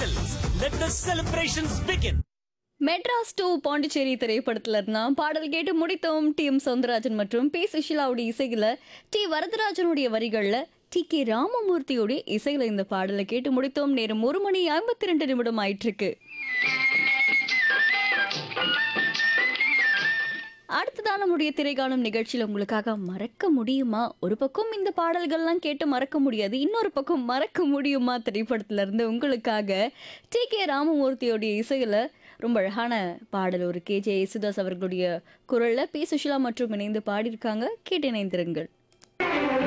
Silks. Let the celebrations begin. Madras to Pondicherry திரைப்படத்துல இருந்தா பாடல் கேட்டு முடித்தோம் டி எம் சவுந்தரராஜன் மற்றும் பி சுஷிலாவுடைய இசையில டி வரதராஜனுடைய வரிகள்ல டி கே ராமமூர்த்தியோடைய இசையில இந்த பாடலை கேட்டு முடித்தோம் நேரம் ஒரு மணி ஐம்பத்தி ரெண்டு நிமிடம் ஆயிட்டு இருக்கு அடுத்ததான் நம்முடைய திரைக்காணும் நிகழ்ச்சியில் உங்களுக்காக மறக்க முடியுமா ஒரு பக்கம் இந்த பாடல்கள்லாம் கேட்டு மறக்க முடியாது இன்னொரு பக்கம் மறக்க முடியுமா திரைப்படத்துல இருந்து உங்களுக்காக டி கே ராமமூர்த்தியோடைய இசையில ரொம்ப அழகான பாடல் ஒரு கே ஜே யேசுதாஸ் அவர்களுடைய குரல்ல பி சுஷிலா மற்றும் இணைந்து பாடியிருக்காங்க கேட்டு இணைந்திருங்கள்